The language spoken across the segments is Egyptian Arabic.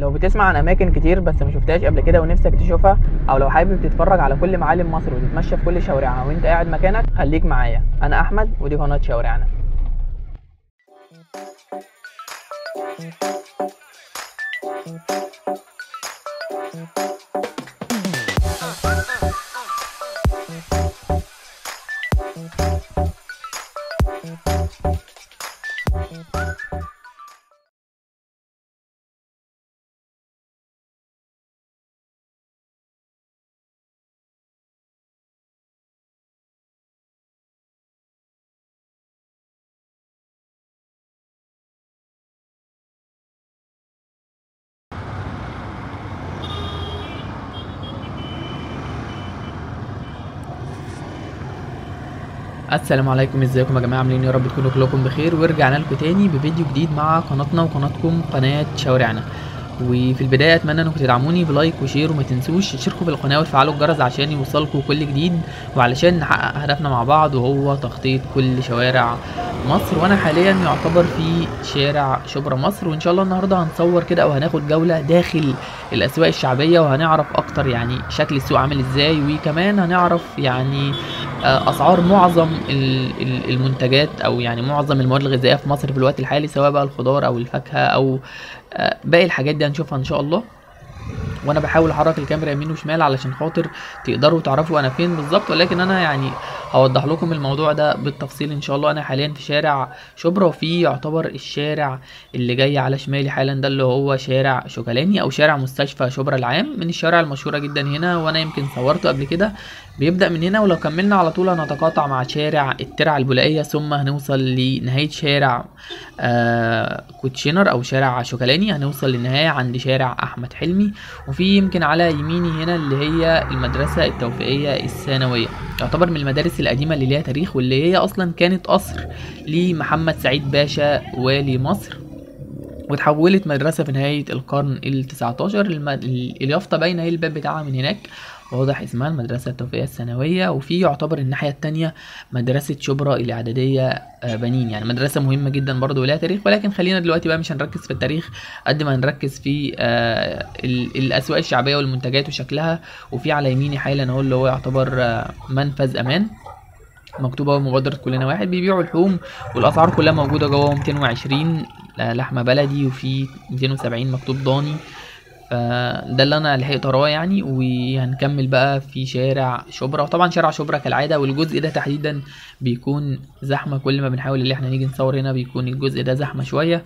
لو بتسمع عن اماكن كتير بس ما شفتهاش قبل كده ونفسك تشوفها او لو حابب تتفرج على كل معالم مصر وتتمشى في كل شوارعها وانت قاعد مكانك خليك معايا انا احمد ودي قناه شوارعنا السلام عليكم ازيكم يا جماعه عاملين إيه؟ يا رب تكونوا كلكم بخير ورجعنا لكم تاني بفيديو جديد مع قناتنا وقناتكم قناه شوارعنا وفي البدايه اتمنى انكم تدعموني بلايك وشير وما تنسوش تشتركوا في القناه وتفعلوا الجرس عشان يوصلكم كل جديد وعلشان نحقق هدفنا مع بعض وهو تخطيط كل شوارع مصر وانا حاليا يعتبر في شارع شبرا مصر وان شاء الله النهارده هنصور كده او هناخد جوله داخل الاسواق الشعبيه وهنعرف اكتر يعني شكل السوق عامل ازاي وكمان هنعرف يعني آه، اسعار معظم ال- ال- المنتجات او يعني معظم المواد الغذائيه في مصر في الوقت الحالي سواء بقى الخضار او الفاكهه او آه، باقي الحاجات دي هنشوفها ان شاء الله وانا بحاول احرك الكاميرا يمين وشمال علشان خاطر تقدروا تعرفوا انا فين بالظبط ولكن انا يعني هوضح لكم الموضوع ده بالتفصيل ان شاء الله انا حاليا في شارع شبرا وفي يعتبر الشارع اللي جاي على شمالي حالا ده اللي هو شارع شوكالاني او شارع مستشفى شبرا العام من الشوارع المشهوره جدا هنا وانا يمكن صورته قبل كده بيبدا من هنا ولو كملنا على طول هنتقاطع مع شارع الترعه البولائيه ثم هنوصل لنهايه شارع آه كوتشينر او شارع شوكالاني هنوصل للنهايه عند شارع احمد حلمي وفي يمكن على يميني هنا اللي هي المدرسه التوفيقيه الثانويه تعتبر من المدارس القديمه اللي ليها تاريخ واللي هي اصلا كانت قصر لمحمد سعيد باشا والي مصر وتحولت مدرسة في نهاية القرن ال 19 الم... اليافطة باينة هي الباب بتاعها من هناك واضح اسمها المدرسة التوفيقية الثانوية وفي يعتبر الناحية التانية مدرسة شبرا الإعدادية آه، بنين يعني مدرسة مهمة جدا برضه ولها تاريخ ولكن خلينا دلوقتي بقى مش هنركز في التاريخ قد ما هنركز في آه، ال- الأسواق الشعبية والمنتجات وشكلها وفي على يميني حالا اهو اللي هو يعتبر آه، منفذ أمان مكتوبة مبادرة كلنا واحد بيبيعوا لحوم والأسعار كلها موجودة جوه 220 لحمة بلدي وفي 270 مكتوب ضاني فده اللي انا لحقت اقراه يعني وهنكمل بقى في شارع شبرا وطبعا شارع شبرا كالعاده والجزء ده تحديدا بيكون زحمه كل ما بنحاول اللي احنا نيجي نصور هنا بيكون الجزء ده زحمه شويه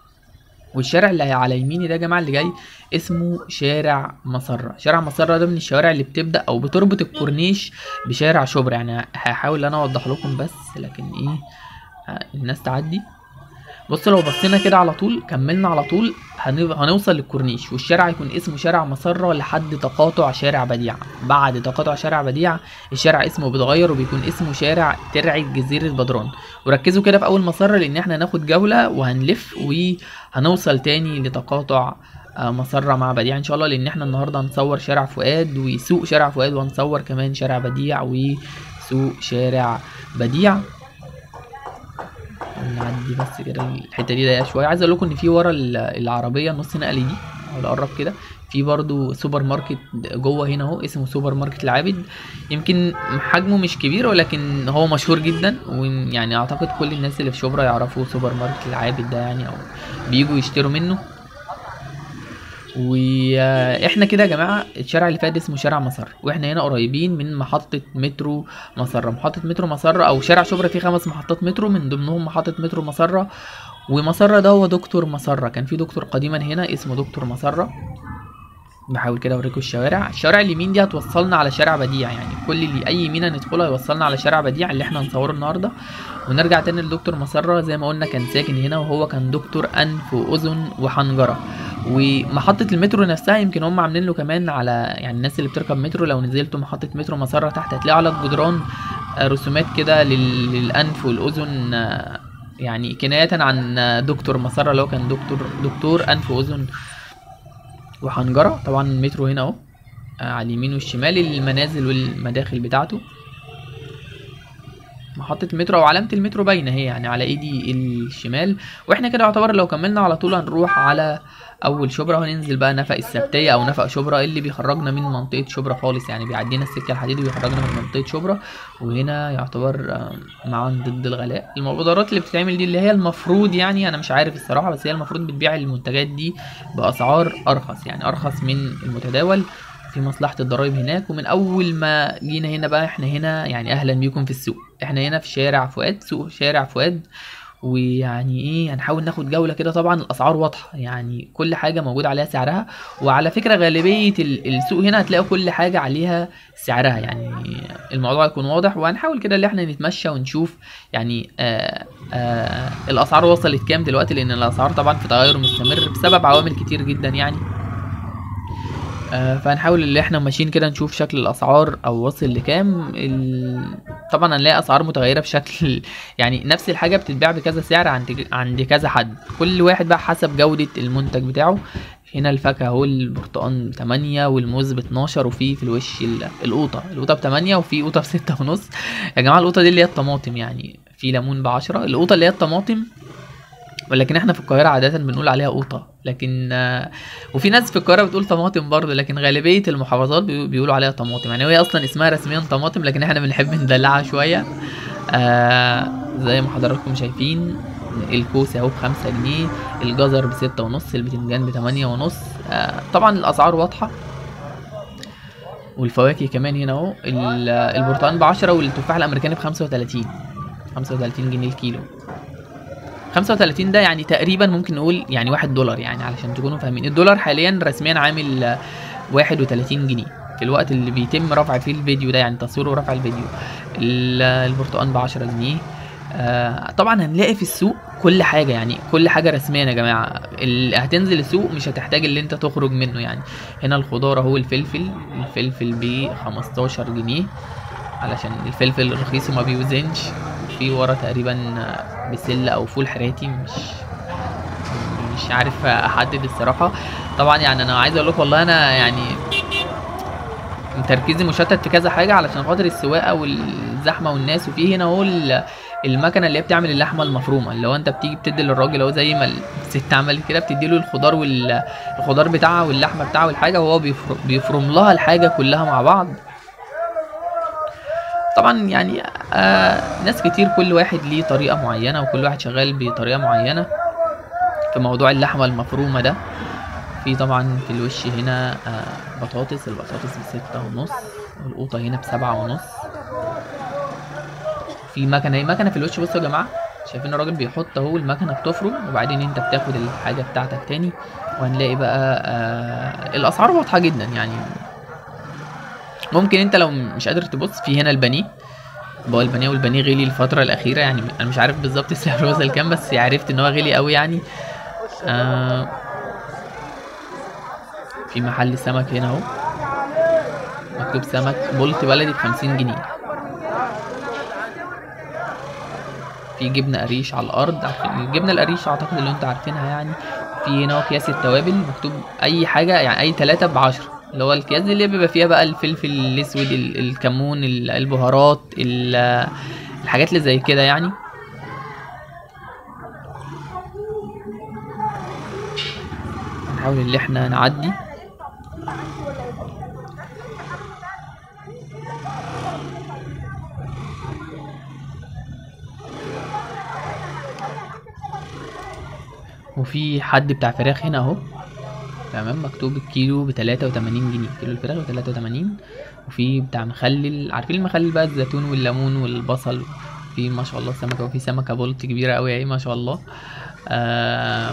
والشارع اللي على يميني ده يا جماعه اللي جاي اسمه شارع مسرة شارع مسرة ده من الشوارع اللي بتبدا او بتربط الكورنيش بشارع شبرا يعني هحاول انا اوضح لكم بس لكن ايه آه، الناس تعدي بص لو بصينا كده على طول كملنا على طول هن- هنوصل للكورنيش والشارع هيكون اسمه شارع مسرة لحد تقاطع شارع بديع بعد تقاطع شارع بديع الشارع اسمه بيتغير وبيكون اسمه شارع ترعة جزيرة بدران وركزوا كده في اول مسرة لان احنا هناخد جولة وهنلف وهنوصل تاني لتقاطع آه، مسرة مع بديع ان شاء الله لان احنا النهارده هنصور شارع فؤاد وسوق شارع فؤاد وهنصور كمان شارع بديع وسوق شارع بديع نعدي بس كده الحته دي ضيقه شويه عايز اقول لكم ان في ورا ال- العربيه نص نقل دي او اقرب كده في برضو سوبر ماركت جوه هنا اهو اسمه سوبر ماركت العابد يمكن حجمه مش كبير ولكن هو مشهور جدا ويعني اعتقد كل الناس اللي في شبرا يعرفوا سوبر ماركت العابد ده يعني او بيجوا يشتروا منه واحنا كده يا جماعه الشارع اللي فات ده اسمه شارع مسر واحنا هنا قريبين من محطه مترو مسره محطه مترو مسره او شارع شبرا فيه خمس محطات مترو من ضمنهم محطه مترو مسره ومسره ده هو دكتور مسره كان في دكتور قديما هنا اسمه دكتور مسره بحاول كده اوريكم الشوارع الشوارع اليمين دي هتوصلنا على شارع بديع يعني كل اللي اي يمين هندخله هيوصلنا على شارع بديع اللي احنا هنصوره النهارده ونرجع تاني لدكتور مسرة زي ما قلنا كان ساكن هنا وهو كان دكتور انف واذن وحنجره ومحطة المترو نفسها يمكن هم عاملين له كمان على يعني الناس اللي بتركب مترو لو نزلتوا محطة مترو مسرة تحت هتلاقوا على الجدران آه، رسومات كده لل- للأنف والأذن آه، يعني كناية عن آه، دكتور مسرة اللي هو كان دكتور دكتور أنف وأذن وحنجرة طبعا المترو هنا اهو آه، على اليمين والشمال المنازل والمداخل بتاعته محطة المترو او علامة المترو باينة اهي يعني على ايدي الشمال واحنا كده يعتبر لو كملنا على طول هنروح على اول شبرا وهننزل بقى نفق السبتية او نفق شبرا اللي بيخرجنا من منطقة شبرا خالص يعني بيعدينا السكة الحديد ويخرجنا من منطقة شبرا وهنا يعتبر آه، معاً ضد الغلاء المبادرات اللي بتتعمل دي اللي هي المفروض يعني انا مش عارف الصراحة بس هي المفروض بتبيع المنتجات دي باسعار ارخص يعني ارخص من المتداول في مصلحة الضرايب هناك ومن أول ما جينا هنا بقى احنا هنا يعني أهلا بيكم في السوق احنا هنا في شارع فؤاد سوق شارع فؤاد ويعني ايه هنحاول ناخد جولة كده طبعا الأسعار واضحة يعني كل حاجة موجود عليها سعرها وعلى فكرة غالبية ال- السوق هنا هتلاقوا كل حاجة عليها سعرها يعني الموضوع يكون واضح وهنحاول كده اللي احنا نتمشى ونشوف يعني آه آه الأسعار وصلت كام دلوقتي لأن الأسعار طبعا في تغير مستمر بسبب عوامل كتير جدا يعني آه، فهنحاول اللي احنا ماشيين كده نشوف شكل الاسعار او واصل لكام ال... طبعا هنلاقي اسعار متغيره بشكل يعني نفس الحاجه بتتباع بكذا سعر عند عند كذا حد كل واحد بقى حسب جوده المنتج بتاعه هنا الفاكهه اهو البرتقال 8 والموز ب 12 وفي في الوش ال- القوطه القوطه ب 8 وفي قوطه ب 6 ونص يا جماعه القوطه دي اللي هي الطماطم يعني في ليمون ب 10 القوطه اللي هي الطماطم ولكن احنا في القاهرة عادة بنقول عليها قوطة لكن آه، وفي ناس في القاهرة بتقول طماطم برضه لكن غالبية المحافظات بيقو- بيقولوا عليها طماطم يعني هي أصلا اسمها رسميا طماطم لكن احنا بنحب ندلعها شوية آه زي ما حضراتكم شايفين الكوسة اهو بخمسة جنيه الجزر بستة ونص البتنجان بتمانية ونص آه طبعا الأسعار واضحة والفواكه كمان هنا اهو ال- البرتقال بعشرة والتفاح الأمريكاني بخمسة وتلاتين خمسة وتلاتين جنيه الكيلو 35 ده يعني تقريبا ممكن نقول يعني واحد دولار يعني علشان تكونوا فاهمين الدولار حاليا رسميا عامل آه، 31 جنيه في الوقت اللي بيتم رفع فيه الفيديو ده يعني تصوير ورفع الفيديو ال- البرتقال ب 10 جنيه آه طبعا هنلاقي في السوق كل حاجه يعني كل حاجه رسميا يا جماعه اللي هتنزل السوق مش هتحتاج اللي انت تخرج منه يعني هنا الخضار اهو الفلفل الفلفل ب 15 جنيه علشان الفلفل رخيص وما بيوزنش في ورا تقريبا آه، بسله او فول حراتي مش مش عارف احدد الصراحه طبعا يعني انا عايز اقول لك والله انا يعني تركيزي مشتت في كذا حاجه علشان خاطر السواقه والزحمه والناس وفي هنا اهو ال- المكنه اللي هي بتعمل اللحمه المفرومه اللي هو انت بتيجي بتدي للراجل اهو زي ما الست عملت كده بتدي له الخضار والخضار بتاعها واللحمه بتاعها والحاجه وهو بيفر- بيفرم لها الحاجه كلها مع بعض طبعا يعني آه ناس كتير كل واحد ليه طريقه معينه وكل واحد شغال بطريقه معينه في موضوع اللحمه المفرومه ده في طبعا في الوش هنا آه بطاطس البطاطس بستة ونص والقوطة هنا بسبعة ونص في مكنة هي مكنة في الوش بصوا يا جماعة شايفين الراجل بيحط اهو المكنة بتفرم وبعدين انت بتاخد الحاجة بتاعتك تاني وهنلاقي بقى آه الأسعار واضحة جدا يعني ممكن انت لو مش قادر تبص في هنا البانيه بقى البانيه والبانيه غلي الفترة الأخيرة يعني أنا مش عارف بالظبط السعر وصل كام بس عرفت إن هو غلي قوي يعني آه في محل سمك هنا اهو مكتوب سمك بولت بلدي بخمسين جنيه في جبنة قريش على الأرض عارفين الجبنة القريش أعتقد اللي انتوا عارفينها يعني في هنا أكياس التوابل مكتوب أي حاجة يعني أي تلاتة بعشرة اللي هو الأكياس دي اللي بيبقى فيها بقى الفلفل الأسود ال- الكمون ال- البهارات ال- الحاجات اللي زي كده يعني نحاول اللي احنا نعدي وفي حد بتاع فراخ هنا اهو تمام مكتوب الكيلو ب 83 جنيه كيلو الفراخ ب 83 وفي بتاع مخلل عارفين المخلل بقى الزيتون والليمون والبصل في ما شاء الله سمكه وفي سمكه بولت كبيره قوي اهي ما شاء الله آم،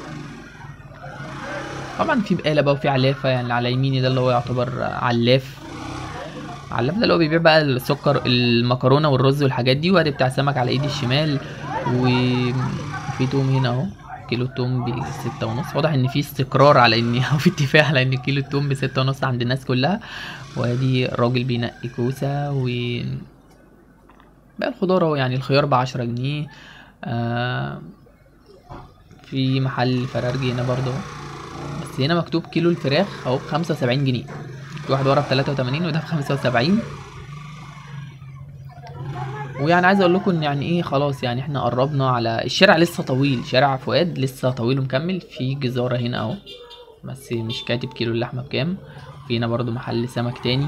طبعا في بقاله بقى وفي علافه يعني اللي على يميني ده اللي هو يعتبر علاف علاف ده اللي هو بيبيع بقى السكر المكرونه والرز والحاجات دي وادي بتاع سمك على ايدي الشمال وفي توم هنا اهو كيلو التوم بستة ونص واضح ان في استقرار على ان او في اتفاق على ان كيلو التوم بستة ونص عند الناس كلها وادي راجل بينقي كوسة و بقى الخضار اهو يعني الخيار بعشرة جنيه آه في محل فرارجي هنا برضو بس هنا مكتوب كيلو الفراخ اهو بخمسة وسبعين جنيه في واحد ورا بتلاتة وتمانين وده بخمسة وسبعين ويعني عايز اقول لكم ان يعني ايه خلاص يعني احنا قربنا على الشارع لسه طويل شارع فؤاد لسه طويل ومكمل في جزارة هنا اهو بس مش كاتب كيلو اللحمة بكام في هنا برضو محل سمك تاني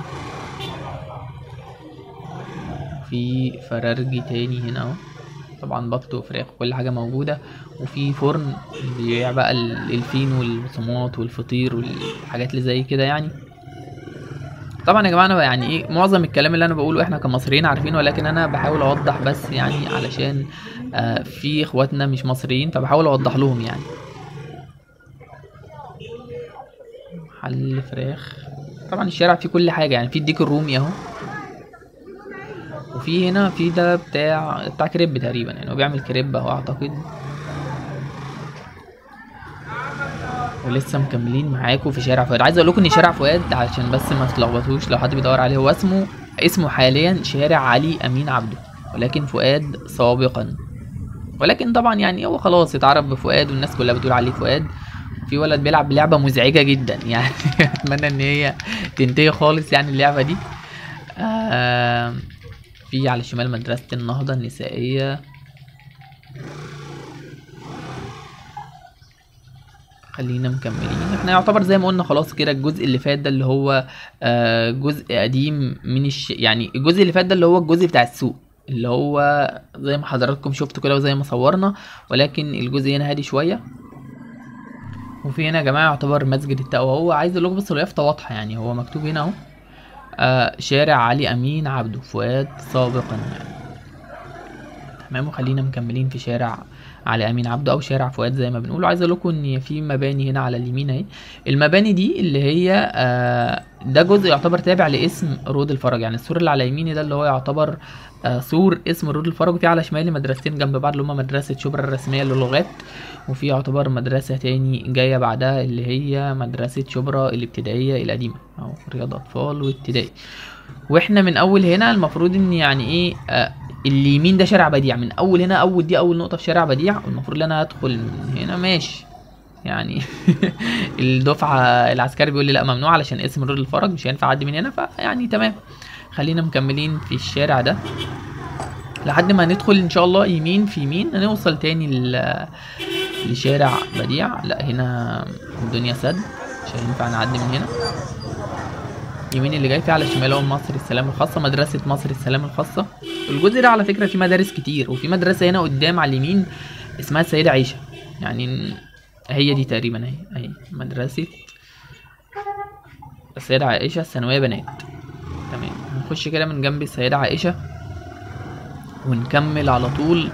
في فرارجي تاني هنا اهو طبعا بط وفراخ وكل حاجة موجودة وفي فرن بيبيع بقى ال- الفين والبصمات والفطير والحاجات اللي زي كده يعني طبعا يا جماعه انا يعني ايه معظم الكلام اللي انا بقوله احنا كمصريين عارفينه ولكن انا بحاول اوضح بس يعني علشان آه في اخواتنا مش مصريين فبحاول اوضح لهم يعني محل فراخ طبعا الشارع فيه كل حاجه يعني في الديك الرومي اهو وفي هنا في ده بتاع بتاع كريب تقريبا يعني هو بيعمل كريب اهو اعتقد ولسه مكملين معاكم في شارع فؤاد عايز اقول لكم ان شارع فؤاد علشان بس ما تلخبطوش لو حد بيدور عليه هو اسمه اسمه حاليا شارع علي امين عبده ولكن فؤاد سابقا ولكن طبعا يعني هو خلاص اتعرف بفؤاد والناس كلها بتقول عليه فؤاد في ولد بيلعب لعبة مزعجة جدا يعني اتمنى ان هي تنتهي خالص يعني اللعبة دي آه في على الشمال مدرسة النهضة النسائية خلينا مكملين احنا يعتبر زي ما قلنا خلاص كده الجزء اللي فات ده اللي هو آه جزء قديم من الش... يعني الجزء اللي فات ده اللي هو الجزء بتاع السوق اللي هو زي ما حضراتكم شفتوا كده وزي ما صورنا ولكن الجزء هنا هادي شوية وفي هنا يا جماعة يعتبر مسجد التقوى هو عايز اقول لكم بس اليافطة واضحة يعني هو مكتوب هنا اهو آه شارع علي امين عبده فؤاد سابقا يعني تمام وخلينا مكملين في شارع علي امين عبده او شارع فؤاد زي ما بنقول عايز اقول لكم ان في مباني هنا على اليمين اهي المباني دي اللي هي آه ده جزء يعتبر تابع لاسم رود الفرج يعني السور اللي على يميني ده اللي هو يعتبر آه سور اسم رود الفرج وفي على شمالي مدرستين جنب بعض اللي هما مدرسة شبرا الرسمية للغات وفي يعتبر مدرسة تاني جاية بعدها اللي هي مدرسة شبرا الابتدائية القديمة أو رياض أطفال وابتدائي واحنا من أول هنا المفروض إن يعني إيه آه اليمين ده شارع بديع من أول هنا أول دي أول نقطة في شارع بديع والمفروض إن أنا أدخل من هنا ماشي يعني الدفعة العسكري بيقول لي لا ممنوع علشان اسم رود الفرج مش هينفع أعدي من هنا فيعني تمام خلينا مكملين في الشارع ده لحد ما ندخل ان شاء الله يمين في يمين هنوصل تاني ل... لشارع بديع لا هنا الدنيا سد مش هينفع نعدي من هنا يمين اللي جاي فيه على الشمال هو مصر السلام الخاصة مدرسة مصر السلام الخاصة الجزء ده على فكرة فيه مدارس كتير وفي مدرسة هنا قدام على اليمين اسمها السيدة عيشة يعني هي دي تقريبا اهي اهي مدرسة السيدة عائشة الثانوية بنات تمام هنخش كده من جنب السيدة عائشة ونكمل على طول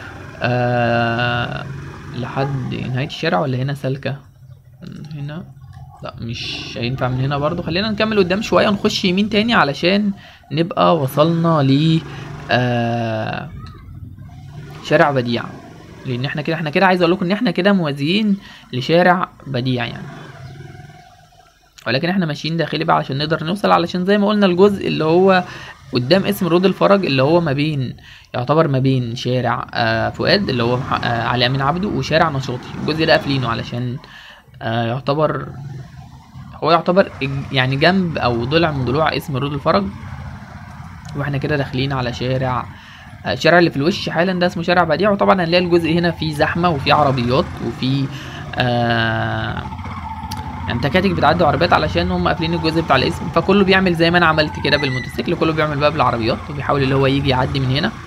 آه لحد نهاية الشارع ولا هنا سالكة هنا لا مش هينفع من هنا برضو خلينا نكمل قدام شوية ونخش يمين تاني علشان نبقى وصلنا ل آه شارع بديع لان احنا كده احنا كده عايز اقول لكم ان احنا كده موازيين لشارع بديع يعني ولكن احنا ماشيين داخلي بقى عشان نقدر نوصل علشان زي ما قلنا الجزء اللي هو قدام اسم رود الفرج اللي هو ما بين يعتبر ما بين شارع آه فؤاد اللي هو مح- آه علي امين عبده وشارع نشاطي الجزء ده قافلينه علشان آه يعتبر هو يعتبر الج- يعني جنب او ضلع من ضلوع اسم رود الفرج واحنا كده داخلين على شارع آه، الشارع اللي في الوش حالا ده اسمه شارع بديع وطبعا هنلاقي الجزء هنا فيه زحمه وفيه عربيات وفيه آه يعني تكاتك بتعدي عربيات علشان هم قافلين الجزء بتاع الاسم فكله بيعمل زي ما انا عملت كده بالموتوسيكل كله بيعمل بقى بالعربيات وبيحاول اللي هو يجي يعدي من هنا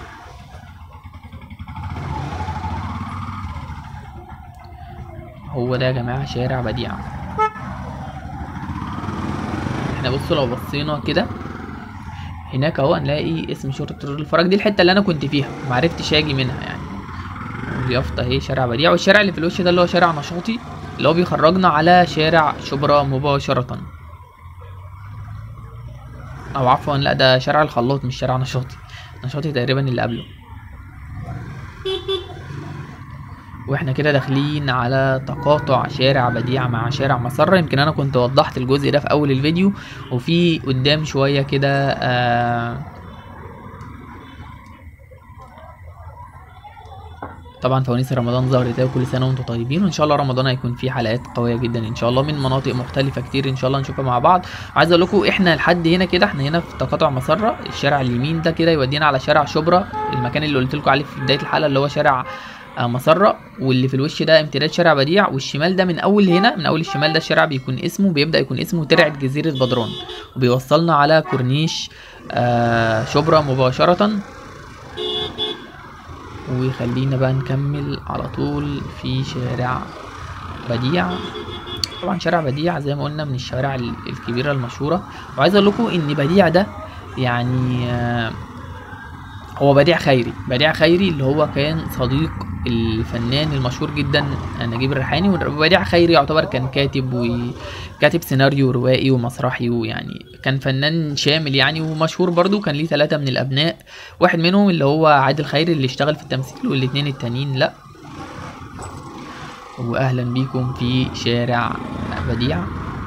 هو ده يا جماعه شارع بديع احنا بصوا لو بصينا كده هناك اهو هنلاقي اسم شرطة رود الفرج دي الحته اللي انا كنت فيها معرفتش اجي منها يعني اليافطة اهي شارع بديع والشارع اللي في الوش ده اللي هو شارع نشاطي اللي هو بيخرجنا على شارع شبرا مباشرة او عفوا لا ده شارع الخلاط مش شارع نشاطي نشاطي تقريبا اللي قبله واحنا كده داخلين على تقاطع شارع بديع مع شارع مسرة يمكن انا كنت وضحت الجزء ده في اول الفيديو وفي قدام شوية كده آه طبعا فوانيس رمضان ظهرت اهي وكل سنه وانتم طيبين وان شاء الله رمضان هيكون فيه حلقات قويه جدا ان شاء الله من مناطق مختلفه كتير ان شاء الله نشوفها مع بعض عايز اقول لكم احنا لحد هنا كده احنا هنا في تقاطع مسره الشارع اليمين ده كده يودينا على شارع شبرا المكان اللي قلت لكم عليه في بدايه الحلقه اللي هو شارع آه، مسرة واللي في الوش ده امتداد شارع بديع والشمال ده من اول هنا من اول الشمال ده الشارع بيكون اسمه بيبدا يكون اسمه ترعه جزيره بدران وبيوصلنا على كورنيش آه شبرا مباشره وخلينا بقى نكمل على طول في شارع بديع طبعا شارع بديع زي ما قلنا من الشوارع ال- الكبيره المشهوره وعايز اقول لكم ان بديع ده يعني آه، هو بديع خيري بديع خيري اللي هو كان صديق الفنان المشهور جدا نجيب الريحاني وبديع خيري يعتبر كان كاتب وكاتب سيناريو روائي ومسرحي ويعني كان فنان شامل يعني ومشهور برضو كان ليه ثلاثة من الأبناء واحد منهم اللي هو عادل خيري اللي اشتغل في التمثيل والاتنين التانيين لأ وأهلا بيكم في شارع بديع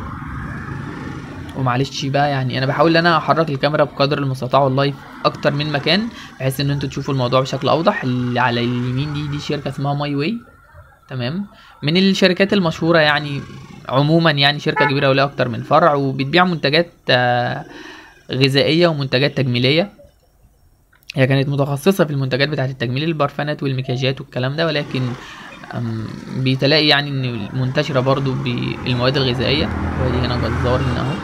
ومعلش بقى يعني انا بحاول ان انا احرك الكاميرا بقدر المستطاع والله في اكتر من مكان بحيث ان انتوا تشوفوا الموضوع بشكل اوضح اللي على اليمين دي دي شركه اسمها ماي واي تمام من الشركات المشهوره يعني عموما يعني شركه كبيره ولها اكتر من فرع وبتبيع منتجات آه، غذائيه ومنتجات تجميليه هي كانت متخصصه في المنتجات بتاعه التجميل البرفانات والمكياجات والكلام ده ولكن أم، بيتلاقي يعني ان منتشره برضو بالمواد الغذائيه وادي هنا جزار هنا اهو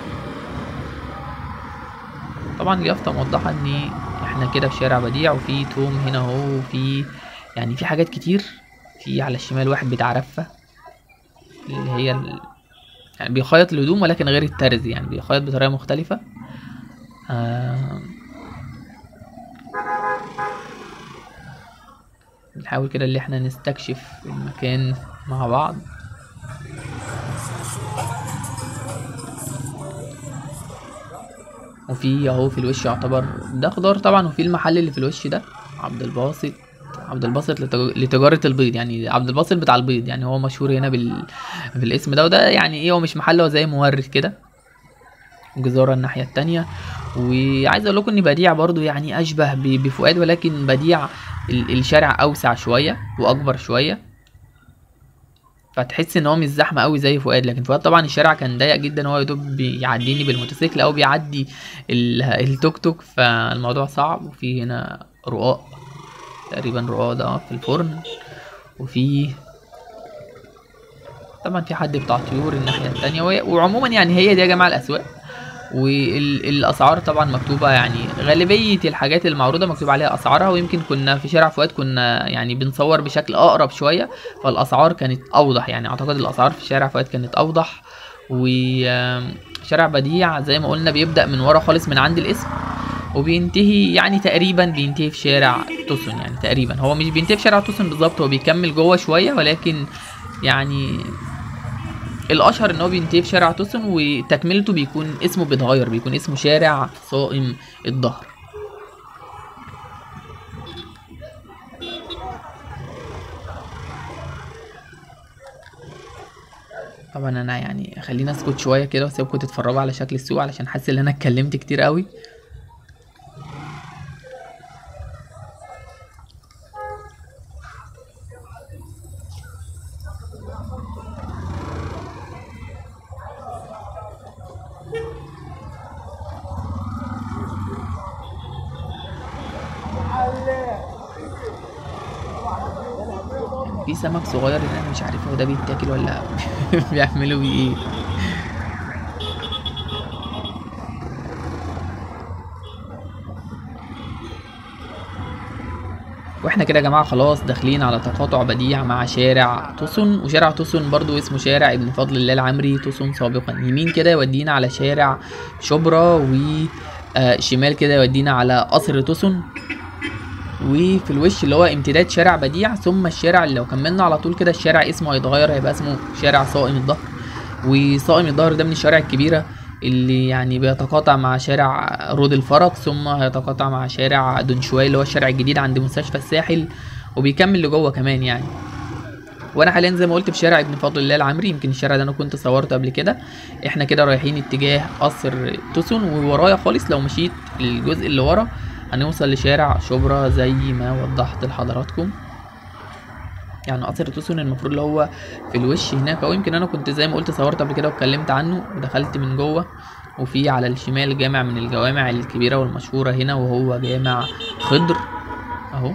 طبعا اليافطة موضحة ان احنا كده في شارع بديع وفي توم هنا اهو وفي يعني في حاجات كتير في على الشمال واحد بتاع رفة اللي هي ال... يعني بيخيط الهدوم ولكن غير الترز يعني بيخيط بطريقة مختلفة آه... بنحاول كده اللي احنا نستكشف المكان مع بعض وفي اهو في الوش يعتبر ده خضار طبعا وفي المحل اللي في الوش ده عبد الباسط عبد الباسط لتج- لتجارة البيض يعني عبد الباسط بتاع البيض يعني هو مشهور هنا بال... بالاسم ده وده يعني ايه هو مش محل هو زي مورد كده جزارة الناحية التانية وعايز اقول لكم ان بديع برضو يعني اشبه ب- بفؤاد ولكن بديع ال- الشارع اوسع شوية واكبر شوية فتحس ان هو مش زحمه قوي زي فؤاد لكن فؤاد طبعا الشارع كان ضيق جدا هو يا دوب بيعديني بالموتوسيكل او بيعدي ال- التوك توك فالموضوع صعب وفي هنا رقاق تقريبا رقاق ده في الفرن وفي طبعا في حد بتاع طيور الناحيه التانية وهي- وعموما يعني هي دي يا جماعه الاسواق والاسعار طبعا مكتوبه يعني غالبيه الحاجات المعروضه مكتوب عليها اسعارها ويمكن كنا في شارع فؤاد كنا يعني بنصور بشكل اقرب شويه فالاسعار كانت اوضح يعني اعتقد الاسعار في شارع فؤاد كانت اوضح وشارع بديع زي ما قلنا بيبدا من ورا خالص من عند الاسم وبينتهي يعني تقريبا بينتهي في شارع توسون يعني تقريبا هو مش بينتهي في شارع توسون بالظبط هو بيكمل جوه شويه ولكن يعني الاشهر ان هو بينتهي في شارع توسون وتكملته بيكون اسمه بيتغير بيكون اسمه شارع صائم الظهر طبعا انا يعني خلينا اسكت شويه كده واسيبكم تتفرجوا على شكل السوق علشان حاسس ان انا اتكلمت كتير قوي في سمك صغير اللي انا مش عارف هو ده بيتاكل ولا بيعملوا بيه ايه واحنا كده يا جماعه خلاص داخلين على تقاطع بديع مع شارع توسون وشارع توسون برضو اسمه شارع ابن فضل الله العمري توسون سابقا يمين كده يودينا على شارع شبرا و آه، شمال كده يودينا على قصر توسون وفي الوش اللي هو امتداد شارع بديع ثم الشارع اللي لو كملنا على طول كده الشارع اسمه هيتغير هيبقى اسمه شارع صائم الظهر وصائم الظهر ده من الشوارع الكبيرة اللي يعني بيتقاطع مع شارع رود الفرج ثم هيتقاطع مع شارع دنشواي اللي هو الشارع الجديد عند مستشفى الساحل وبيكمل لجوه كمان يعني وانا حاليا زي ما قلت في شارع ابن فضل الله العمري يمكن الشارع ده انا كنت صورته قبل كده احنا كده رايحين اتجاه قصر توسون وورايا خالص لو مشيت الجزء اللي ورا هنوصل لشارع شبرا زي ما وضحت لحضراتكم يعني قصر توسون المفروض اللي هو في الوش هناك او يمكن انا كنت زي ما قلت صورت قبل كده واتكلمت عنه ودخلت من جوه وفي على الشمال جامع من الجوامع الكبيره والمشهوره هنا وهو جامع خضر اهو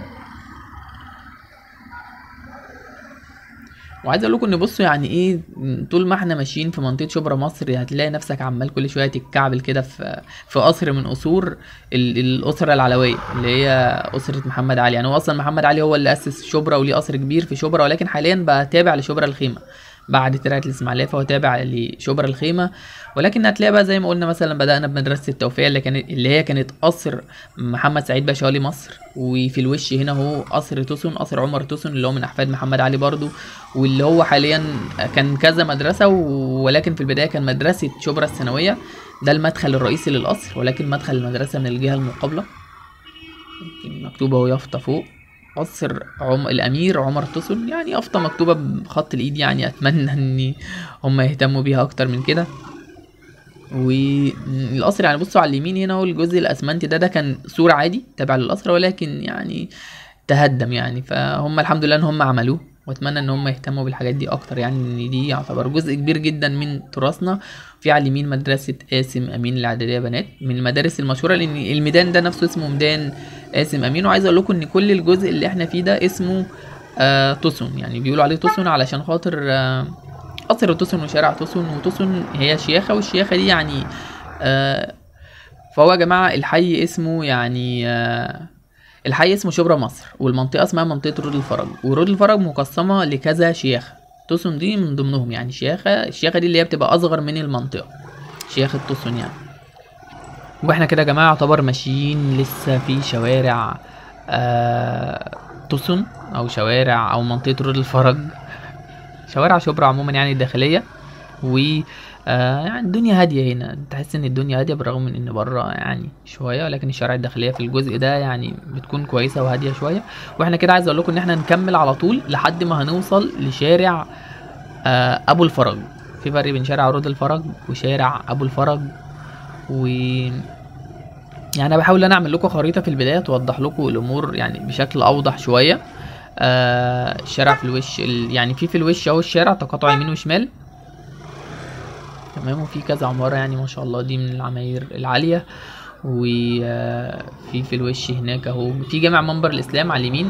وعايز اقول لكم ان بصوا يعني ايه طول ما احنا ماشيين في منطقه شبرا مصر هتلاقي نفسك عمال كل شويه تتكعبل كده في في قصر من قصور ال- الاسره العلويه اللي هي اسره محمد علي يعني هو اصلا محمد علي هو اللي اسس شبرا وليه قصر كبير في شبرا ولكن حاليا بقى تابع لشبرا الخيمه بعد ترعه الاسماعيليه فهو تابع لشبرا الخيمه ولكن هتلاقي بقى زي ما قلنا مثلا بدانا بمدرسه التوفيق اللي كانت اللي هي كانت قصر محمد سعيد باشا ولي مصر وفي الوش هنا هو قصر توسن قصر عمر توسن اللي هو من احفاد محمد علي برضو واللي هو حاليا كان كذا مدرسه و- ولكن في البدايه كان مدرسه شبرا الثانويه ده المدخل الرئيسي للقصر ولكن مدخل المدرسه من الجهه المقابله يمكن مكتوبه اهو يافطه فوق قصر عم... الامير عمر توسن يعني يافطه مكتوبه بخط الايد يعني اتمنى ان هم يهتموا بيها اكتر من كده والقصر يعني بصوا على اليمين هنا هو الجزء الاسمنتي ده ده كان سور عادي تابع للقصر ولكن يعني تهدم يعني فهم الحمد لله ان هم عملوه واتمنى ان هم يهتموا بالحاجات دي اكتر يعني ان دي يعتبر جزء كبير جدا من تراثنا في على اليمين مدرسه قاسم امين الاعداديه بنات من المدارس المشهوره لان الميدان ده نفسه اسمه ميدان قاسم امين وعايز اقول لكم ان كل الجزء اللي احنا فيه ده اسمه آه توسون يعني بيقولوا عليه توسون علشان خاطر آه قصر توسون وشارع توسون وتوسون هي شياخه والشياخه دي يعني آه فهو يا جماعه الحي اسمه يعني آه الحي اسمه شبرا مصر والمنطقه اسمها منطقه رود الفرج ورود الفرج مقسمه لكذا شياخه توسون دي من ضمنهم يعني شياخه الشياخه دي اللي هي بتبقى اصغر من المنطقه شياخه توسون يعني واحنا كده يا جماعه يعتبر ماشيين لسه في شوارع آه توسون او شوارع او منطقه رود الفرج شوارع شبرا عموما يعني الداخليه و آه يعني الدنيا هاديه هنا تحس ان الدنيا هاديه بالرغم من ان بره يعني شويه ولكن الشوارع الداخليه في الجزء ده يعني بتكون كويسه وهاديه شويه واحنا كده عايز اقول لكم ان احنا نكمل على طول لحد ما هنوصل لشارع آه ابو الفرج في فرق بين شارع رود الفرج وشارع ابو الفرج و يعني انا بحاول ان انا اعمل لكم خريطه في البدايه توضح لكم الامور يعني بشكل اوضح شويه آه الشارع في الوش ال... يعني في في الوش اهو الشارع تقاطع يمين وشمال تمام وفي كذا عمارة يعني ما شاء الله دي من العماير العالية وفي في الوش هناك اهو في جامع منبر الاسلام على اليمين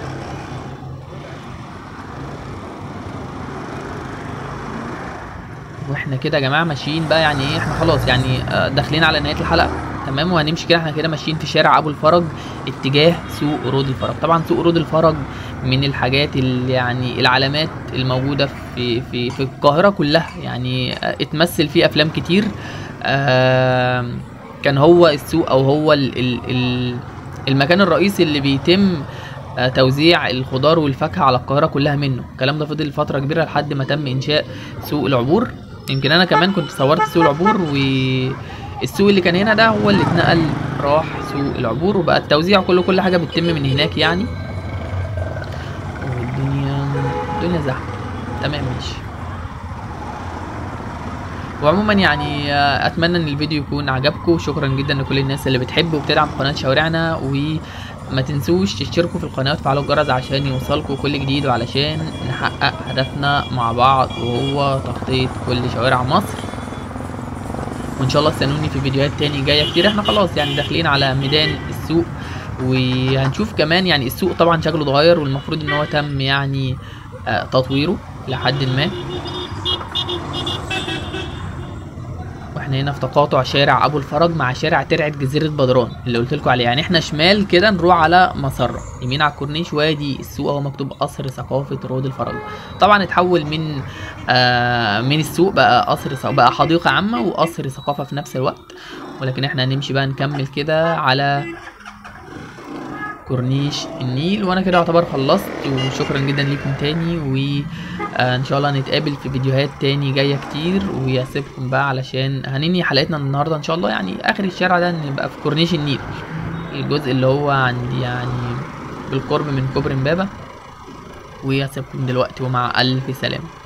واحنا كده يا جماعه ماشيين بقى يعني ايه احنا خلاص يعني آه، داخلين على نهايه الحلقه تمام وهنمشي كده احنا كده ماشيين في شارع ابو الفرج اتجاه سوق رود الفرج طبعا سوق رود الفرج من الحاجات اللي يعني العلامات الموجوده في في في القاهره كلها يعني آه، اتمثل فيه افلام كتير آم، كان هو السوق او هو ال ال ال المكان الرئيسي اللي بيتم آه، توزيع الخضار والفاكهه على القاهره كلها منه الكلام ده فضل فتره كبيره لحد ما تم انشاء سوق العبور يمكن انا كمان كنت صورت سوق العبور والسوق اللي كان هنا ده هو اللي اتنقل راح سوق العبور وبقى التوزيع كله كل حاجه بتتم من هناك يعني والدنيا الدنيا زحمه تمام ماشي وعموما يعني آه، اتمنى ان الفيديو يكون عجبكم شكرا جدا لكل الناس اللي بتحب وبتدعم قناه شوارعنا وما تنسوش تشتركوا في القناه وتفعلوا الجرس عشان يوصلكوا كل جديد وعلشان نحقق هدفنا مع بعض وهو تخطيط كل شوارع مصر وان شاء الله استنوني في فيديوهات تاني جايه كتير احنا خلاص يعني داخلين على ميدان السوق وهنشوف كمان يعني السوق طبعا شكله اتغير والمفروض ان هو تم يعني آه، تطويره لحد ما واحنا هنا في تقاطع شارع ابو الفرج مع شارع ترعه جزيره بدران اللي قلت لكم عليه يعني احنا شمال كده نروح على مسره يمين على الكورنيش وادي السوق اهو مكتوب قصر ثقافه رود الفرج طبعا اتحول من آه من السوق بقى قصر ث- بقى حديقه عامه وقصر ثقافه في نفس الوقت ولكن احنا هنمشي بقى نكمل كده على كورنيش النيل وانا كده اعتبر خلصت وشكرا جدا ليكم تاني وان شاء الله نتقابل في فيديوهات تاني جايه كتير ويسيبكم بقى علشان هننهي حلقتنا النهارده ان شاء الله يعني اخر الشارع ده نبقى في كورنيش النيل الجزء اللي هو عندي يعني بالقرب من كوبري امبابه ويسيبكم دلوقتي ومع الف سلامه